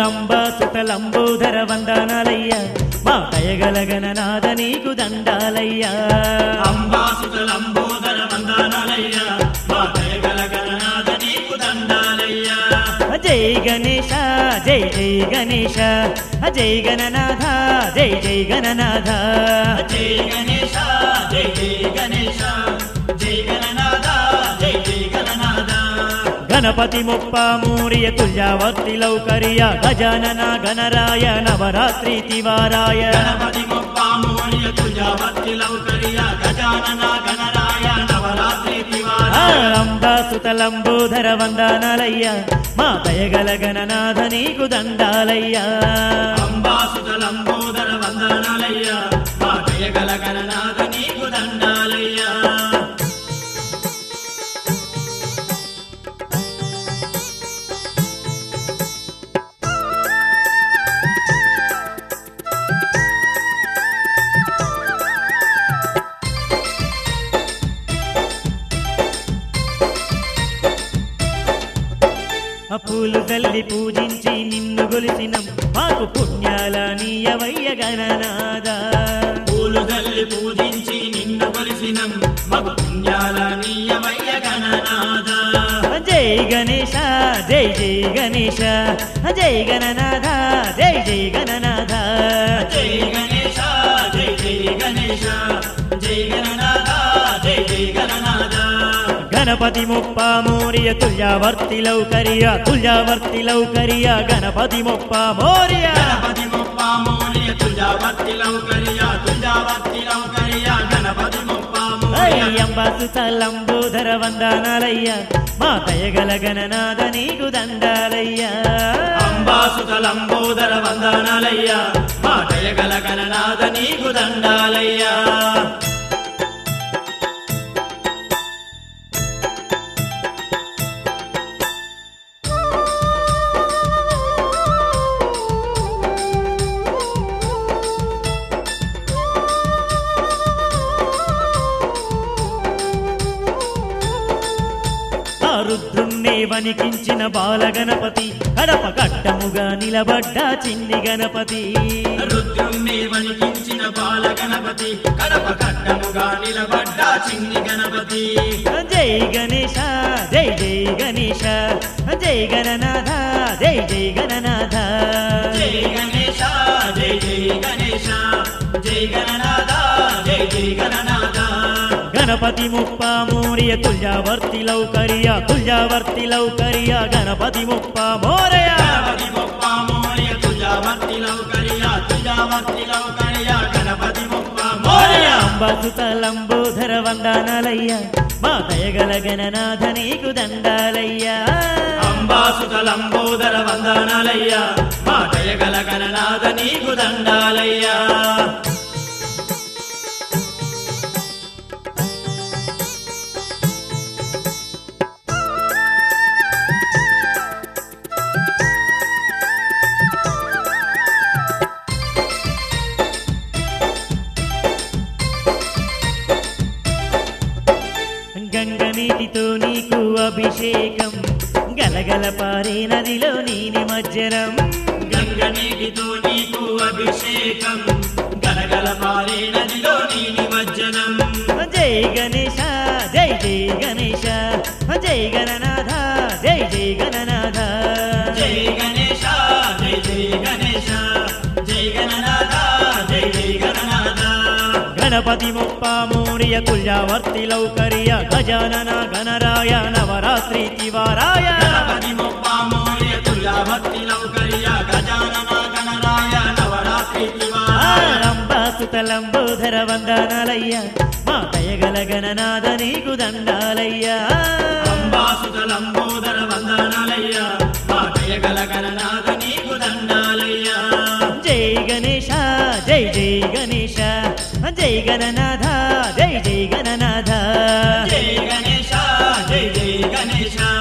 అంబాసుత లంబోదర వందనాలయ్యా మా దయగల గణనాథ నీకు దండాలయ్యా అంబాసుతలంబోదర వందనాలయ్యా మా దయగల గణనాథ నీకు దండాలయ్యా జై గణేశ జై జై గణేశ జై గణనాథ జై జై గణనాథ జై గణేశ జై జై గణేశ జై గణనాథ జై జై గణనాథ గణపతి ముప్ప మూరియ తుల్యావర్తి లౌకర్య గజానన గణరాయ నవరాత్రి తివారాయ గణపతి ముప్పామూల్య తుజావర్తి లౌకర్య గజానన గణరాయ నవరాత్రి తివార అంబాసుత లంబోదర వందనాలయ్యా మా దయగల గణనాథ నీకు దండాలయ్యా అంబాసుతలంబోదర వందనాలయ్యా మా దయగల గణనాథ నీకు దండాలయ్యా ఆ పూలు తల్లి పూజించి నిన్ను గొలిసినం మాకు పుణ్యాల నీయవయ్య గణనాథ పూలు తల్లి పూజించి నిన్ను కొలిసినం మగు పుణ్యాల నీయమయ్య గణనాథ జై గణేశ జై జై గణేశ జై గణనాథ జై జై గణనాథ జై గణేశ జై జై గణేశ జై గణనాథ జై జై గణనాథ గణపతి ముప్ప మోరియ తుల్యావర్తి లౌకర్య తుల్యావర్తి లౌకర్య గణపతి ముప్ప మోరియ గణపతి ముప్పామూల్య తుజావర్తి లౌకర్య తుజావర్తి లౌకర్య గణపతి ముప్పామూల్య అంబాసుత లంబోదర వందనాలయ్య మా దయగల గణనాథ నీకు దండాలయ్యా అంబాసుతలంబోదర వందనాలయ్యా మా దయగల గణనాథ నీకు దండాలయ్యా ఆ రుద్రుణ్ణే వణికించిన బాలగణపతి కడప కట్టముగా నిలబడ్డ చిన్ని గణపతి రుద్రుణ్ణి వణికించిన బాల గణపతి కడప కట్టముగా నిలబడ్డ చిన్ని గణపతి జై గణేశ జై జై గణేశ జై గణనాథ జై జై గణనాథ జై గణేశ జై జై గణేశ జై గణనాథ జై జై గణనాథ గణపతి ముప్ప మోరియ తుల్యావర్తి లౌకర్య తుల్యావర్తి లౌకర్య గణపతి ముప్ప మోరయ గణపతి ముప్పామూల్య తుజావర్తి లౌకర్య తుజావర్తి లౌకర్య గణపతి ముప్పామూల్య అంబసుత లంబోధర వందనాలయ్య మా దయగల గణనాథ నీకు దండాలయ్యా అంబాసుతలంబోదర వందనాలయ్యా మా దయగల గణనాథ నీకు దండాలయ్యా గంగ నీటితో నీకు అభిషేకం గలగల పారే నదిలో నీ నిమజ్జనం గంగ నీటితో నీకు అభిషేకం గలగల పారే నదిలో నీ నిమజ్జనం జై గణేశ జై జై గణేశ జై గణనాథ జై జై గణనాథ జై గణేశ జై జై గణేశ జై గణనాథ జై జై గణనాథ గణపతి ముప్ప మోరియ తుల్యావర్తి లౌకర్య గజానన గణరాయ నవరాత్రి తివారాయ గణపతి ముప్పామూల్య తుల్యాభక్తి లౌకర్య గజానన గణరాయ నవరాత్రి తివారాయ అంబాసుత లంబోధర వందనాలయ్య మా దయగల గణనాథ నీకు దండాలయ్యా అంబాసుతలంబోదర వందనాలయ్యా మా దయగల గణనాథ నీకు దండాలయ్యా జై గణేశ జై జై గణేశ జై గణనాథ జై జై గణనాథ జై గణేశ జై జై గణేశ